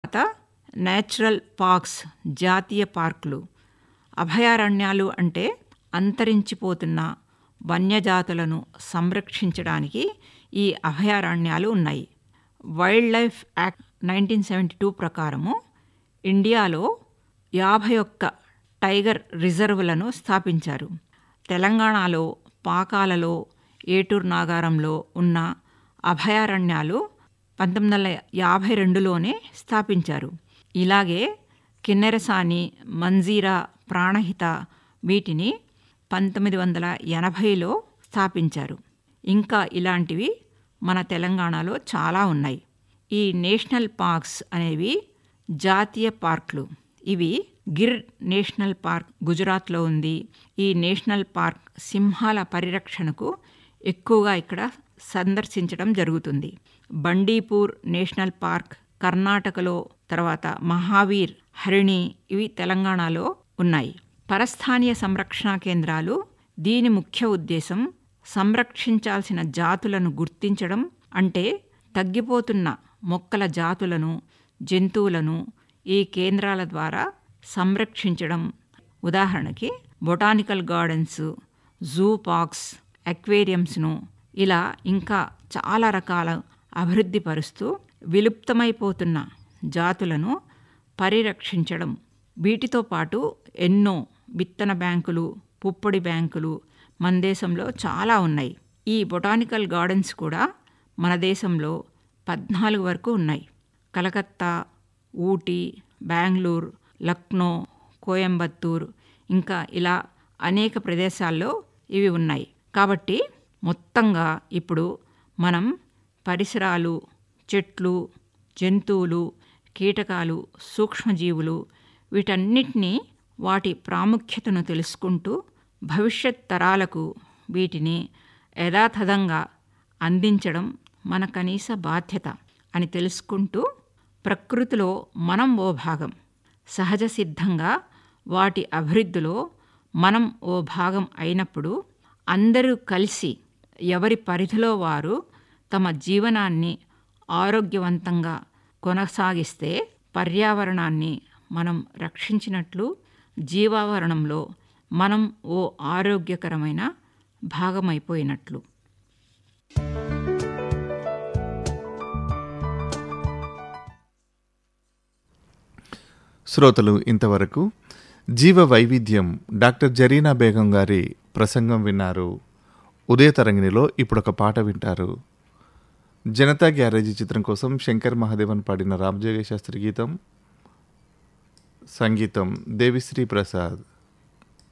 natural parks జాతీయ పార్కులు అభయారణ్యాలు అంటే అంతరించిపోతున్న వన్యజాతులను సంరక్షించడానికి ఈ అభయారణ్యాలు ఉన్నాయి wildlife act nineteen seventy two ప్రకారము ఇండియాలో యాభై ఒక్క టైగర్ రిజర్వులను స్థాపించారు తెలంగాణలో పాకాలలో ఏటూరు నాగారంలో ఉన్న అభయారణ్యాలు పంతొమ్మిది వందల యాభై రెండులోనే స్థాపించారు ఇలాగే కిన్నెరసాని మంజీరా ప్రాణహిత వీటిని పంతొమ్మిది వందల ఎనభైలో స్థాపించారు ఇంకా ఇలాంటివి మన తెలంగాణలో చాలా ఉన్నాయి ఈ నేషనల్ పార్క్స్ అనేవి జాతీయ పార్కులు ఇవి గిర్ నేషనల్ పార్క్ గుజరాత్లో ఉంది ఈ నేషనల్ పార్క్ సింహాల పరిరక్షణకు ఎక్కువగా ఇక్కడ సందర్శించడం జరుగుతుంది బండీపూర్ నేషనల్ పార్క్ కర్ణాటకలో తర్వాత మహావీర్ హరిణి ఇవి తెలంగాణలో ఉన్నాయి పరస్థానీయ సంరక్షణ కేంద్రాలు దీని ముఖ్య ఉద్దేశం సంరక్షించాల్సిన జాతులను గుర్తించడం అంటే తగ్గిపోతున్న మొక్కల జాతులను జంతువులను ఈ కేంద్రాల ద్వారా సంరక్షించడం ఉదాహరణకి బొటానికల్ గార్డెన్స్ జూ పార్క్స్ అక్వేరియంస్ను ఇలా ఇంకా చాలా రకాల అభివృద్ధి పరుస్తూ విలుప్తమైపోతున్న జాతులను పరిరక్షించడం వీటితో పాటు ఎన్నో విత్తన బ్యాంకులు పుప్పొడి బ్యాంకులు మన దేశంలో చాలా ఉన్నాయి ఈ బొటానికల్ గార్డెన్స్ కూడా మన దేశంలో పద్నాలుగు వరకు ఉన్నాయి కలకత్తా ఊటీ బెంగళూరు లక్నో కోయంబత్తూర్ ఇంకా ఇలా అనేక ప్రదేశాల్లో ఇవి ఉన్నాయి కాబట్టి మొత్తంగా ఇప్పుడు మనం పరిసరాలు చెట్లు జంతువులు కీటకాలు సూక్ష్మజీవులు వీటన్నిటినీ వాటి ప్రాముఖ్యతను తెలుసుకుంటూ భవిష్యత్ తరాలకు వీటిని యథాతథంగా అందించడం మన కనీస బాధ్యత అని తెలుసుకుంటూ ప్రకృతిలో మనం ఓ భాగం సహజ సిద్ధంగా వాటి అభివృద్ధిలో మనం ఓ భాగం అయినప్పుడు అందరూ కలిసి ఎవరి పరిధిలో వారు తమ జీవనాన్ని ఆరోగ్యవంతంగా కొనసాగిస్తే పర్యావరణాన్ని మనం రక్షించినట్లు జీవావరణంలో మనం ఓ ఆరోగ్యకరమైన భాగమైపోయినట్లు శ్రోతలు ఇంతవరకు జీవ వైవిధ్యం డాక్టర్ జరీనా బేగం గారి ప్రసంగం విన్నారు ఉదయ తరంగిణిలో ఇప్పుడు ఒక పాట వింటారు జనతా గ్యారేజీ చిత్రం కోసం శంకర్ మహాదేవన్ పాడిన రామజోగ శాస్త్రి గీతం సంగీతం దేవిశ్రీ ప్రసాద్